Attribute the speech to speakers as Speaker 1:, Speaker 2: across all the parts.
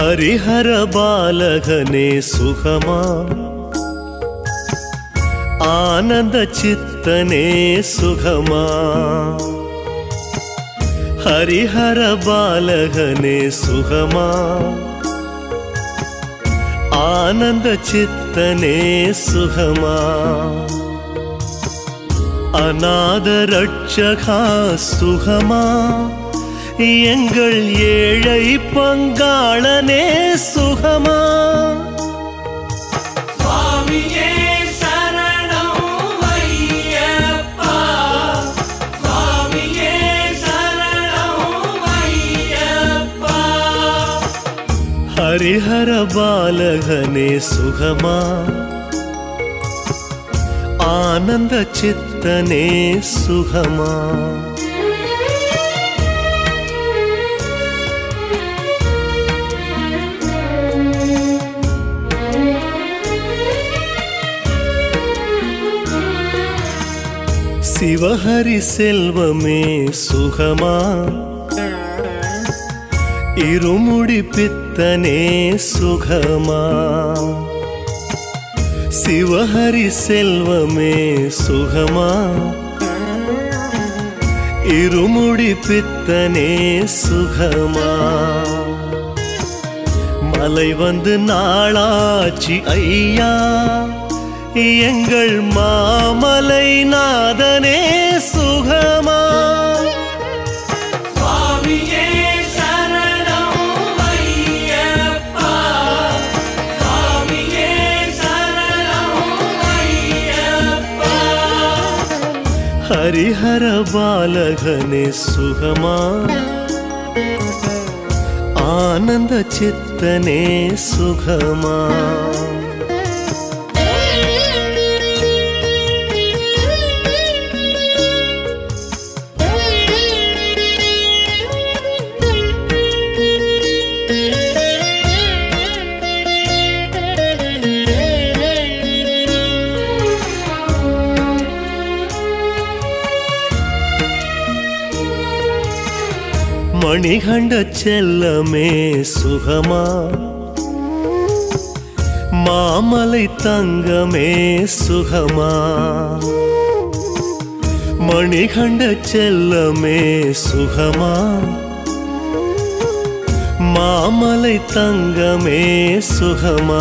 Speaker 1: ஹரிஹர பாலகனே சுகமா ஆனந்த சித்தனே சுகமா ஹரிஹர பாலகனே சுகமா ஆனந்த சித்தனே சுகமா அநாத ரட்சகா சுகமா எங்கள் ஏழை பங்காளனே சுகமா
Speaker 2: சுவாமியே சரணம் ஐயப்பா சுவாமியே சரணம் ஐயப்பா
Speaker 1: ஹரிஹர பாலகனே சுகமா ஆனந்த சித்தனே சுகமா சிவஹரி செல்வமே சுகமா இருமுடி பித்தனே சுகமா சிவஹரி செல்வமே சுகமா இருமுடி பித்தனே சுகமா மலை வந்து நாளாச்சி ஐயா எங்கள் மாமலை நாதனே சுகமா
Speaker 2: சுவாமியே சரணம் ஐயப்பா சுவாமியே சரணம் ஐயப்பா
Speaker 1: ஹரிஹர பாலகனே சுகமா ஆனந்த சித்தனே சுகமா மணிகண்ட செல்லமே சுகமா மாமலை தங்கமே சுகமா மணிகண்ட செல்லமே சுகமா மாமலை தங்கமே சுகமா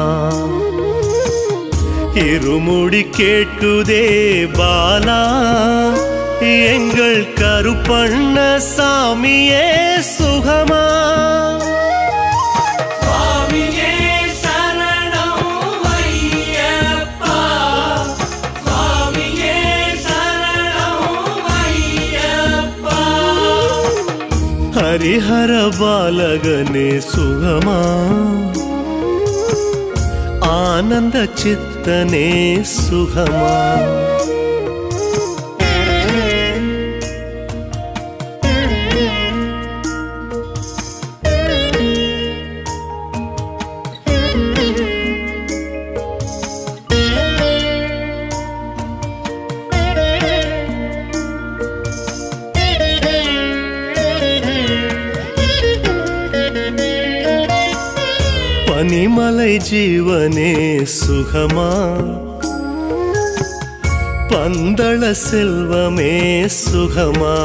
Speaker 1: இருமுடி கேட்குதே பாலா எங்கள் கருப்பண்ண சாமியே சுகமா
Speaker 2: சுவாமியே சரணம் ஐயப்பா சுவாமியே சரணம் ஐயப்பா
Speaker 1: ஹரிஹர பாலகனே சுகமா ஆனந்த சித்தனே சுகமா பனிமலை ஜீவனே சுகமா பந்தள செல்வமே சுகமா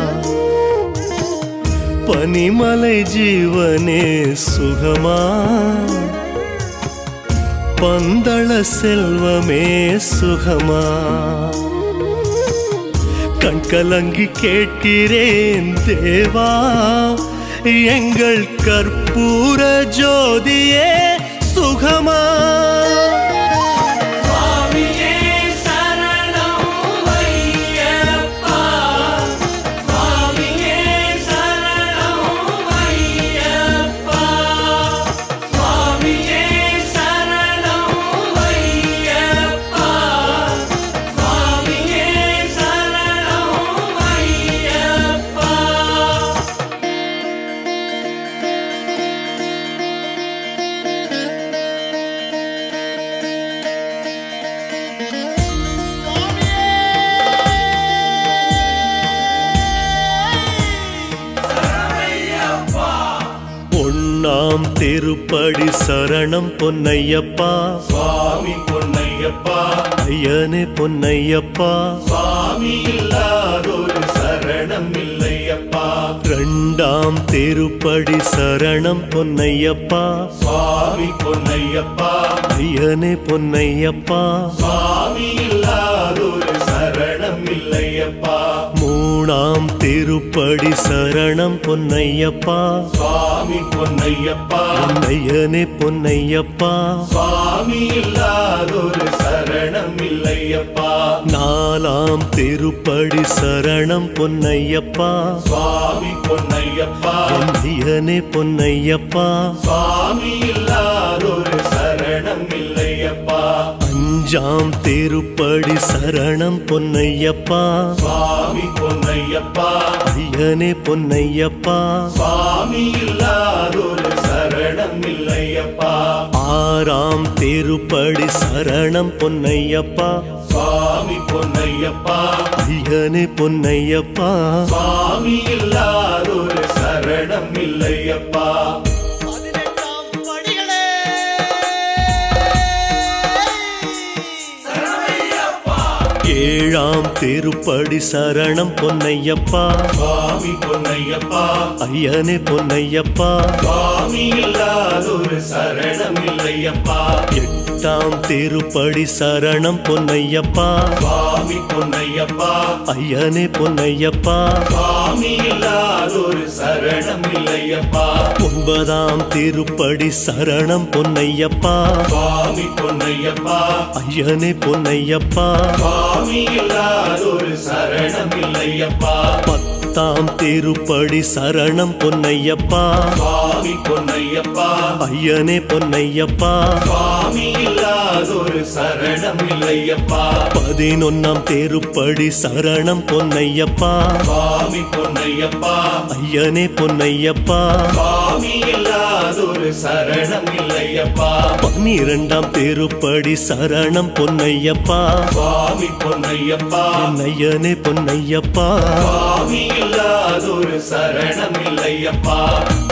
Speaker 1: பனிமலை ஜீவனே சுகமா பந்தள செல்வமே சுகமா கண்கலங்கி கேட்கிறேன் தேவா எங்கள் கற்பூர ஜோதியே சுகமா
Speaker 2: சுவாமியே சரணம் ஐயப்பா சுவாமியே சரணம் ஐயப்பா சுவாமியே சரணம் ஐயப்பா சுவாமியே சரணம் ஐயப்பா
Speaker 1: ஐந்தாம் திருப்படி சரணம் பொன்னையப்பா
Speaker 3: சுவாமி பொன்னையப்பா
Speaker 1: ஐயனே பொன்னையப்பா
Speaker 3: சுவாமி இல்லாதொரு சரணம் இல்லையப்பா
Speaker 1: ரெண்டாம் திருப்படி சரணம் பொன்னையப்பா
Speaker 3: சுவாமி பொன்னையப்பா
Speaker 1: ஐயனே பொன்னையப்பா
Speaker 3: சுவாமி இல்லாதொரு சரணம் இல்லையப்பா
Speaker 1: மூணாம் திருப்படி சரணம் பொன்னையப்பா
Speaker 3: சுவாமி பொன்னையப்பா
Speaker 1: ஐயனே பொன்னையப்பா
Speaker 3: சுவாமி இல்லாதொரு சரணம் இல்லையப்பா
Speaker 1: நாலாம் திருப்படி சரணம் பொன்னையப்பா
Speaker 3: சுவாமி பொன்னையப்பா
Speaker 1: ஐயனே பொன்னையப்பா
Speaker 3: சுவாமி இல்லாதொரு சரணம் இல்லையப்பா
Speaker 1: அஞ்சாம் திருப்படி சரணம் பொன்னையப்பா
Speaker 3: சுவாமி பொன்னையப்பா
Speaker 1: ஐயனே பொன்னையப்பா
Speaker 3: சுவாமி இல்லாதொரு சரணம் இல்லையப்பா
Speaker 1: ஆறாம் திருப்படி சரணம் பொன்னையப்பா
Speaker 3: சுவாமி பொன்னையப்பா
Speaker 1: ஐயனே பொன்னையப்பா
Speaker 3: சுவாமி இல்லாதொரு சரணம் இல்லையப்பா
Speaker 4: பதினெட்டாம் படிகளே
Speaker 1: ஏழாம் திருப்படி சரணம் பொன்னையப்பா
Speaker 3: சுவாமி பொன்னையப்பா
Speaker 1: ஐயனே பொன்னையப்பா
Speaker 3: சுவாமி இல்லாதொரு சரணம் இல்லையப்பா
Speaker 1: எட்டாம் திருப்படி சரணம் பொன்னையப்பா
Speaker 3: சுவாமி பொன்னையப்பா
Speaker 1: ஐயனே பொன்னையப்பா
Speaker 3: சுவாமி இல்லாதொரு சரணம் இல்லையப்பா
Speaker 1: ஒன்பதாம் திருப்படி சரணம் பொன்னையப்பா
Speaker 3: சுவாமி பொன்னையப்பா
Speaker 1: ஐயனே பொன்னையப்பா
Speaker 3: சுவாமி இல்லாதொரு சரணம் இல்லையப்பா
Speaker 1: பத்தாம் திருப்படி சரணம் பொன்னையப்பா
Speaker 3: சுவாமி பொன்னையப்பா
Speaker 1: ஐயனே பொன்னையப்பா
Speaker 3: சுவாமி இல்லாதொரு சரணம் இல்லையப்பா
Speaker 1: பதினொன்னாம் திருப்படி சரணம் பொன்னையப்பா
Speaker 3: சுவாமி பொன்னையப்பா
Speaker 1: ஐயனே பொன்னையப்பா
Speaker 3: சுவாமி இல்லாதொரு சரணம் இல்லையப்பா
Speaker 1: பன்னிரண்டாம் திருப்படி சரணம் பொன்னையப்பா
Speaker 3: சுவாமி பொன்னையப்பா
Speaker 1: ஐயனே பொன்னையப்பா
Speaker 3: சுவாமி இல்லாதொரு சரணம் இல்லையப்பா